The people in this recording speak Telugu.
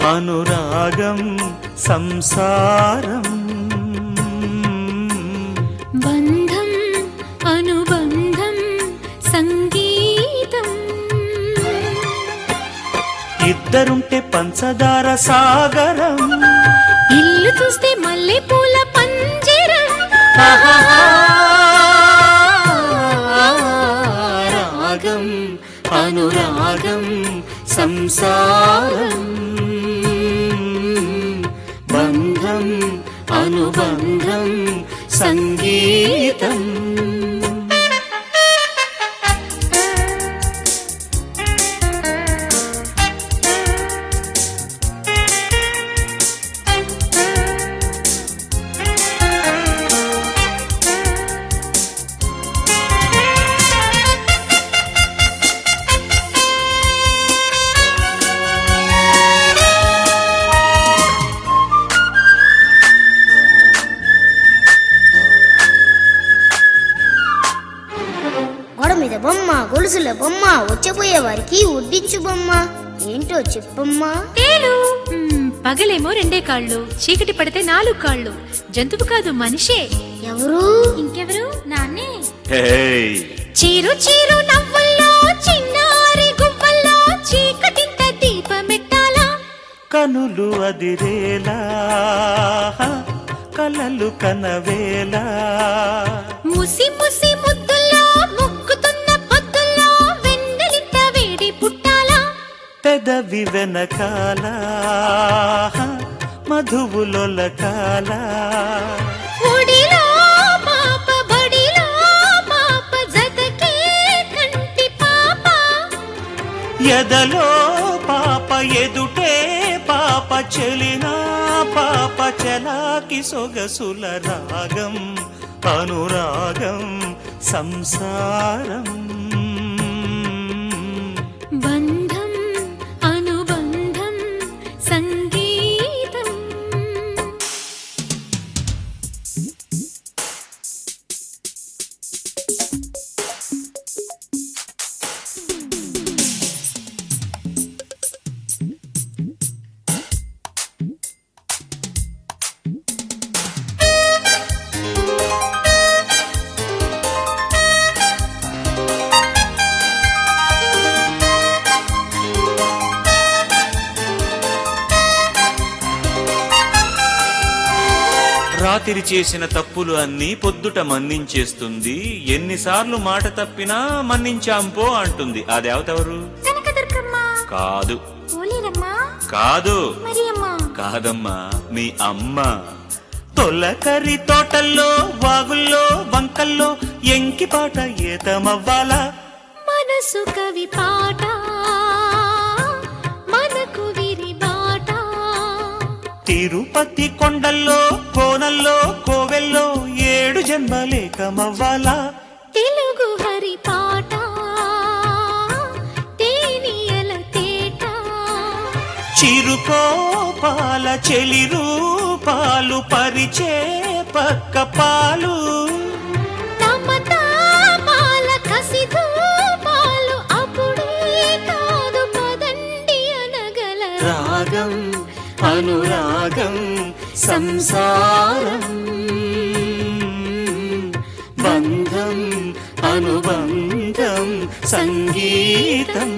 అనురాగం సంసారం బంధం అనుబంధం సంగీతం ఇద్దరుంటే పంచదార సాగరం ఇల్లు చూస్తే మల్లె పూల పంజరం రాగం అనురాగం సంసారం బంధం అనుబంధం సంగీతం గోడ మీద బొమ్మ గొలుసుల బొమ్మ వచ్చపోయే వారికి వడ్డించు బొమ్మ ఏంటో చెప్పమ్మా తేలు మ్మ్, పగలేమో రెండే కాళ్ళు చీకటి పడితే నాలుగు కాళ్ళు జంతువు కాదు మనిషే ఎవరు ఇంకెవరు నాన్నే హేయ్ చీరు చీరు నవ్వుల్లో చిన్నారి గువ్వల్లో చీకటింత దీపమెట్టాలా కనులు అదిరేలా కలలు కనవేలా ముసి ముసి ముద్దుల్లో ముక్కుతున్న పొద్దుల్లో వెన్నెలింత వేడి పుట్టాలా పెదవి వెనకాల మధువులొలకాల ఒడిలో పాప బడిలో పాప జతకే కంటి పాప ఎదలో పాప ఎదుటే పాప చెలినా పాప చలాకి సొగసుల రాగం అనురాగం సంసారం బంధం అనుబంధం సంగీతం రాత్రి చేసిన తప్పులు అన్నీ పొద్దుట మన్నించేస్తుంది ఎన్నిసార్లు మాట తప్పినా మన్నించాంపో అంటుంది ఆ దేవతెవరు కనకదుర్గమ్మ కాదు ఓలేరమ్మా కాదు మరి అమ్మా కాదమ్మా మీ అమ్మ తొలకరి తోటల్లో వాగుల్లో వంకల్లో ఎంకిపాట ఏతమవ్వాలా మనసు కవి పాట మనకు విరి బాట తిరుపతి కొండల్లో కోనల్లో కోవెల్లో ఏడు జన్మలేకమవ్వాలా తెలుగు హరి పాట తేనియల తేట చిరుకోపాల చెలి రూపాలు పరిచే పక్క పాలు తమ తాపాల కసి ధూపాలు అప్పుడే కాదు పదండి అనగల రాగం అనురాగం సంసారం బంధం అనుబంధం సంగీతం